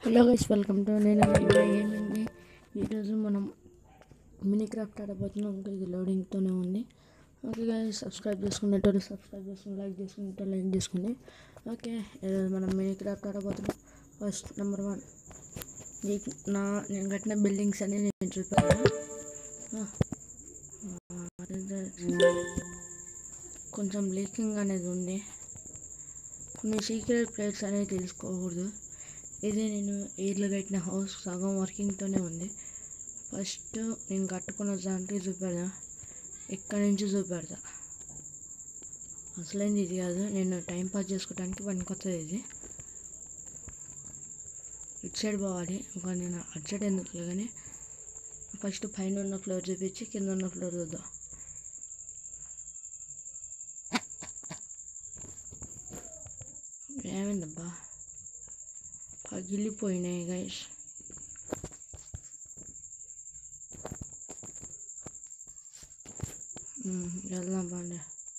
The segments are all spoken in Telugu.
హలో గైస్ వెల్కమ్ టు నేను గేమింగ్ ఈరోజు మనం మినీ క్రాఫ్ట్ ఆడబోతున్నాం ఇంకా ఇది లోడింగ్తోనే ఉంది ఓకే గైస్ సబ్స్క్రైబ్ చేసుకునేటోళ్ళు సబ్స్క్రైబ్ చేసుకుని లైక్ చేసుకునేటోళ్ళు లైక్ చేసుకోండి ఓకే ఈరోజు మనం మినీ క్రాఫ్ట్ ఆడబోతున్నాం ఫస్ట్ నెంబర్ వన్ నీకు నా నేను కట్టిన బిల్డింగ్స్ అని నేను చూపాను కొంచెం లీకింగ్ అనేది ఉంది కొన్ని సీక్రెట్ ప్లేస్ అనేది తెలుసుకోకూడదు ఇది నేను ఎయిర్లో కట్టిన హౌస్ సగం వర్కింగ్తోనే ఉంది ఫస్ట్ నేను కట్టుకున్న దాంట్లో చూపెడదా ఇక్కడ నుంచి చూపెడతా అసలేంది ఇది కాదు నేను టైం పాస్ చేసుకోవడానికి పనికొస్తుంది ఇది ఇటు సైడ్ పోవాలి ఇంకా నేను అటు సైడ్ ఎందుకు కానీ ఫస్ట్ పైన ఉన్న ఫ్లోర్ చూపించి కింద ఉన్న ఫ్లోర్ చూద్దాం ఏమైందబ్బా పగిలిపోయినాయి గైస్ వెళ్దాం పండి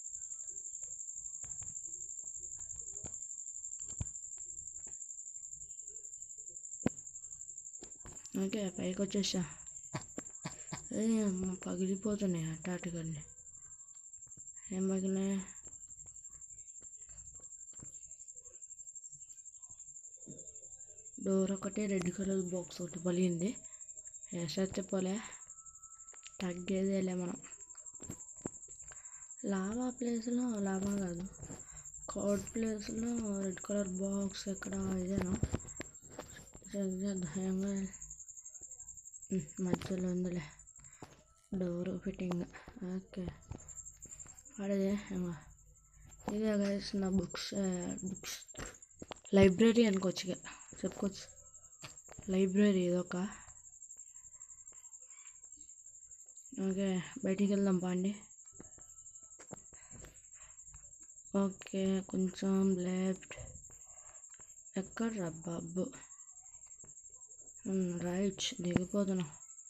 ఓకే పైకి వచ్చేసా ఏ అమ్మ పగిలిపోతున్నాయి అట్టాటికన్నీ ఏం పగిలినాయి డోర్ ఒకటి రెడ్ కలర్ బాక్స్ ఒకటి పలిగింది వేసేస్తే పోలే తగ్గేదేలే మనం లావా ప్లేస్లో లావా కాదు కౌడ్ ప్లేస్లో రెడ్ కలర్ బాక్స్ ఎక్కడ ఇదేనా భయంగా మధ్యలో ఉందిలే డోర్ ఫిట్టింగ్ ఓకే అదే ఇదే గైస్ నా బుక్స్ బుక్స్ లైబ్రరీ అనుకోవచ్చు ఇక చెప్పుకోవచ్చు లైబ్రరీ ఇదొక ఓకే బయటికి వెళ్దాం పాండి ఓకే కొంచెం లెఫ్ట్ ఎక్కడ రా బాబు రైట్ దిగిపోతున్నాం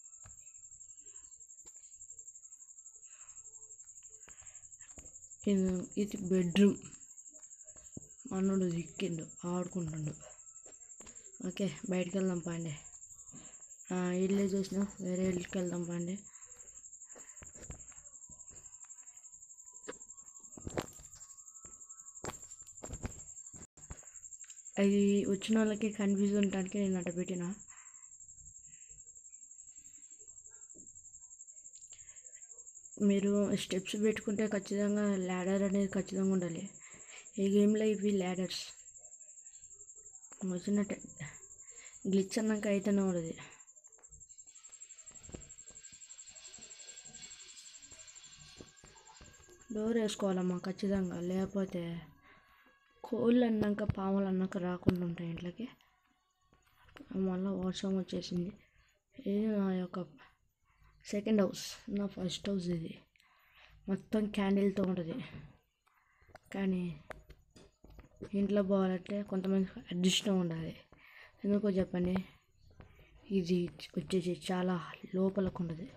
ఇది ఇది బెడ్రూమ్ మనోడు దిక్కిండు ఆడుకుంటుండు ఓకే బయటికి వెళ్దాం పాండే ఇల్లే చూసినా వేరే ఇల్లుకి వెళ్దాం పాండే అది వచ్చిన వాళ్ళకి కన్ఫ్యూజ్ ఉండడానికి నేను అట్ట పెట్టిన మీరు స్టెప్స్ పెట్టుకుంటే ఖచ్చితంగా ల్యాడర్ అనేది ఖచ్చితంగా ఉండాలి ఈ గేమ్లో ఇవి ల్యాడర్స్ వచ్చినట్టే గ్లిచ్ అన్నాక అయితేనే ఉండదు డోర్ వేసుకోవాలమ్మా ఖచ్చితంగా లేకపోతే కోళ్ళు అన్నాక పాములు అన్నాక రాకుండా ఉంటాయి ఇంట్లోకి మళ్ళీ వర్షం వచ్చేసింది ఇది నా యొక్క సెకండ్ హౌస్ నా ఫస్ట్ హౌస్ ఇది మొత్తం క్యాండిల్తో ఉంటుంది కానీ ఇంట్లో పోవాలంటే కొంతమంది అదృష్టం ఉండాలి ఎందుకో చెప్పండి ఇది వచ్చేసి చాలా లోపలకు ఉండదు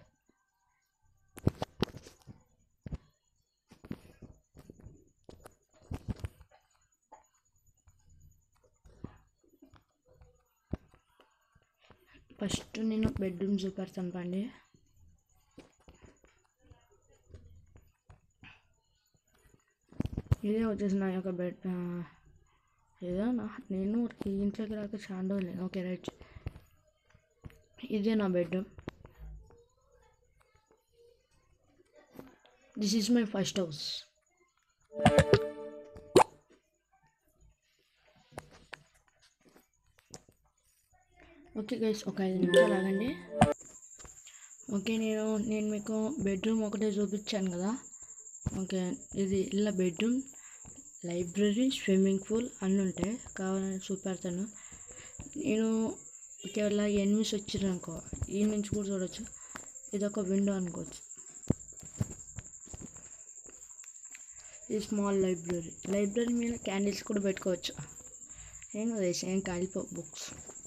ఫస్ట్ నేను బెడ్రూమ్ చూపెడతాను పండి ఇదే వచ్చేసి నా యొక్క బెడ్ ఏదోనా నేను ఈ ఇంట్లోకి రాక చాలా రోజులు ఓకే రైట్ ఇదే నా bedroom this is my first house okay guys ఒక ఐదు నిమిషాలు ఆగండి ఓకే నేను నేను మీకు బెడ్రూమ్ ఒకటే చూపించాను కదా ఓకే ఇది ఇలా బెడ్రూమ్ లైబ్రరీ స్విమ్మింగ్ పూల్ అన్నీ ఉంటాయి కావాలని చూపెడతాను నేను ఒకవేళ ఎనిమిస్ వచ్చిరనుకో ఈ నుంచి కూడా చూడవచ్చు ఇది ఒక విండో అనుకోవచ్చు ఇది స్మాల్ లైబ్రరీ లైబ్రరీ మీద క్యాండిల్స్ కూడా పెట్టుకోవచ్చు ఏం కదా ఏం కాలిపో బుక్స్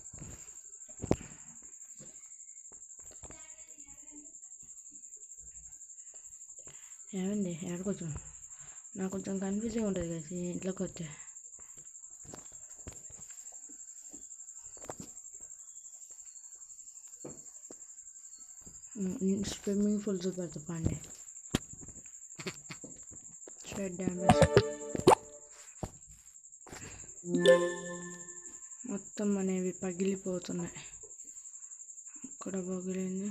ఏమండి ఎక్కడికి నాకు కొంచెం కన్ఫ్యూజింగ్ ఉంటుంది కదా ఇంట్లోకి వస్తే స్విమ్మింగ్ పూల్ చూపెడతా పండి స్వెట్ డ్యామేజ్ మొత్తం అనేవి పగిలిపోతున్నాయి ఇక్కడ పగిలింది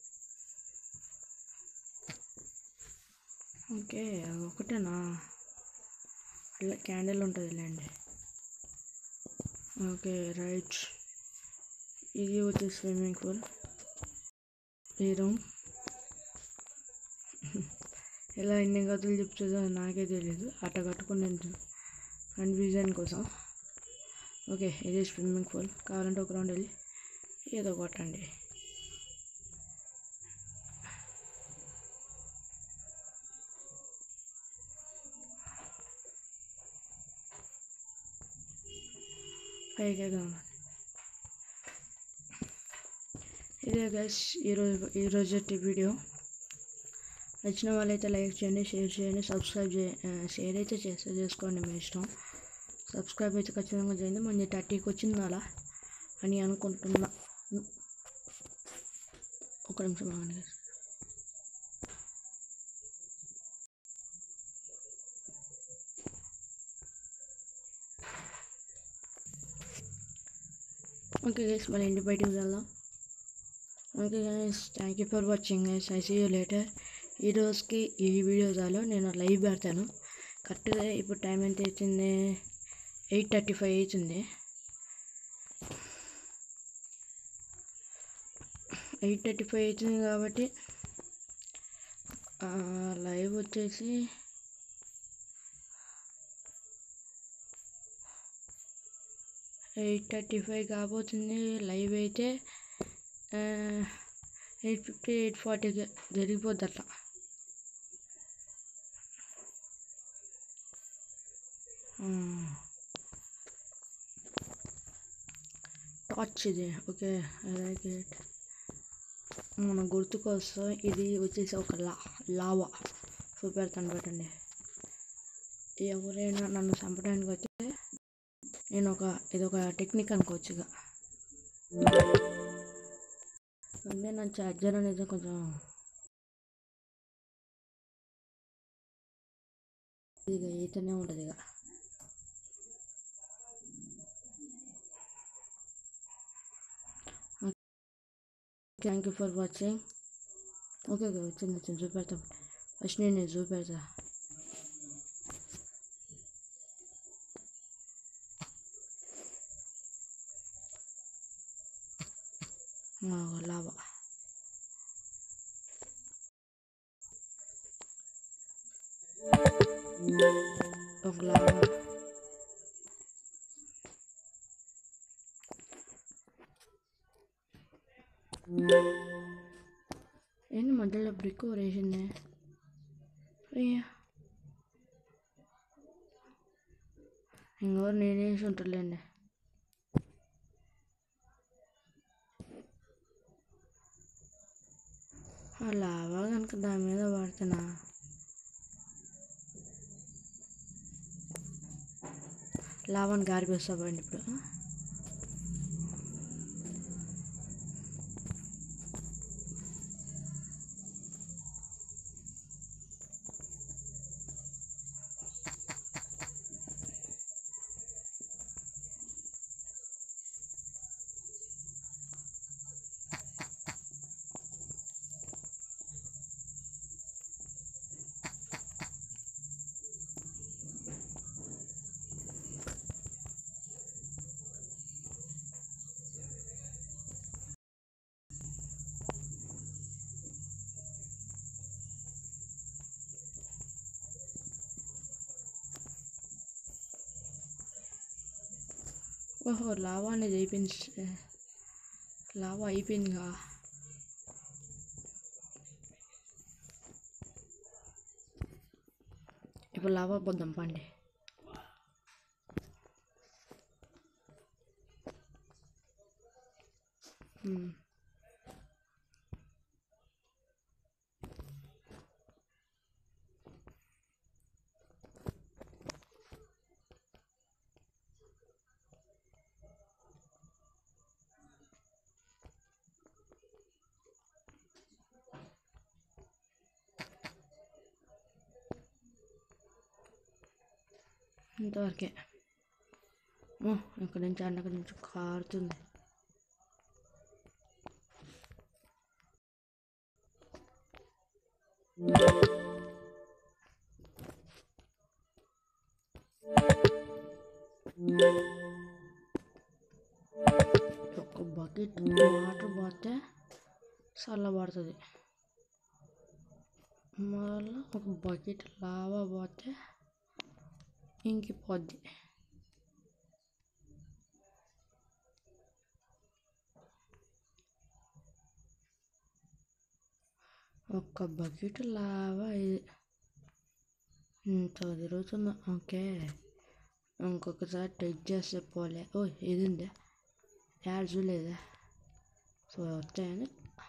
ఓకే అది ఒకటేనా అట్లా క్యాండిల్ ఉంటుంది లేండి ఓకే రైట్ ఇది వచ్చి స్విమ్మింగ్ పూల్ ఈ రూమ్ ఎలా ఎన్ని గదులు చెప్తుందో నాకే తెలియదు అట్ట కట్టుకుని కన్ఫ్యూజన్ కోసం ఓకే ఇది స్విమ్మింగ్ పూల్ కావాలంటే ఒక రౌండ్ వెళ్ళి ఏదో కొట్టండి పైకి ఎగదాం ఇదే గైస్ ఈరోజు ఈరోజు వీడియో నచ్చిన వాళ్ళైతే లైక్ చేయండి షేర్ చేయండి సబ్స్క్రైబ్ చే షేర్ అయితే చేస్తే చేసుకోండి మీ ఇష్టం సబ్స్క్రైబ్ అయితే ఖచ్చితంగా చేయండి మంచి థర్టీకి వచ్చింది అలా అని అనుకుంటున్నా ఒక నిమిషం ఆగండి guys. ఓకే గైస్ మన ఇంటి బయటికి వెళ్దాం okay guys thank you for watching guys I see you later ఈ రోజుకి ఈ వీడియో చాలు నేను లైవ్ పెడతాను కరెక్ట్గా ఇప్పుడు టైం ఎంత అవుతుంది ఎయిట్ థర్టీ ఫైవ్ అవుతుంది ఎయిట్ థర్టీ ఫైవ్ అవుతుంది కాబట్టి లైవ్ వచ్చేసి ఎయిట్ థర్టీ ఫైవ్ కాబోతుంది లైవ్ అయితే ఎయిట్ ఫిఫ్టీ ఎయిట్ ఫార్టీకి జరిగిపోద్ది అట్లా టార్చ్ ఇది ఓకే లైక్ ఇట్ మన గుర్తుకొస్తే ఇది వచ్చేసి ఒక లా లావా చూపెడతాను పెట్టండి ఎవరైనా నన్ను చంపడానికి వస్తే నేను ఒక ఇది ఒక టెక్నిక్ అనుకోవచ్చు ఇక అంటే నా ఛార్జర్ అనేది కొంచెం ఇక ఈతనే ఉంటుంది ఇక thank you for watching okay okay వచ్చింది వచ్చింది చూపెడతాం ఫస్ట్ నేను చూపెడతా లావా ఒక లావా ఏంటి మధ్యలో బ్రిక్ వేసింది అయ్యా ఇంకెవరు నేనే వేసి ఉంటుందిలేండి ఆ లావా కనుక దాని మీద పడుతున్నా లావాని గారిపేస్తామండి ఇప్పుడు ఓహో లావా అనేది అయిపోయింది లావా అయిపోయిందిగా ఇప్పుడు లావా పోద్దాం పండి మ్మ్. ఇంతవరకే ఓ, ఇక్కడి నుంచి అన్నక్కడి నుంచి కారుతుంది ఒక బకెట్ వాటర్ పోతే చల్లబడుతుంది మళ్ళీ ఒక బకెట్ లావా పోతే ఇంకిపోద్ది ఒక్క బకెట్ లావా ఇది ఇంత తిరుగుతుందా ఓకే ఇంకొకసారి టెస్ట్ చేస్తే పోలే ఓ ఇది ఉందా యాడ్ చూడలేదా సో వచ్చాయని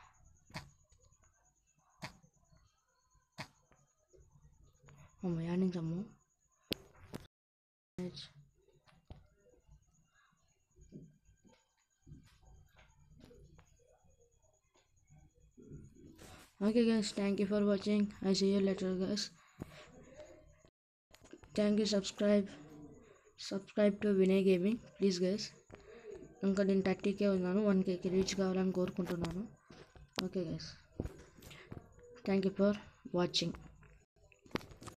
అమ్మ యాడ్ నుంచి అమ్మ okay guys thank you for watching i see you later guys thank you subscribe subscribe to Vinay gaming please guys ఇంకా నేను థర్టీకే ఉన్నాను వన్ కేకి రీచ్ కావాలని కోరుకుంటున్నాను okay guys thank you for watching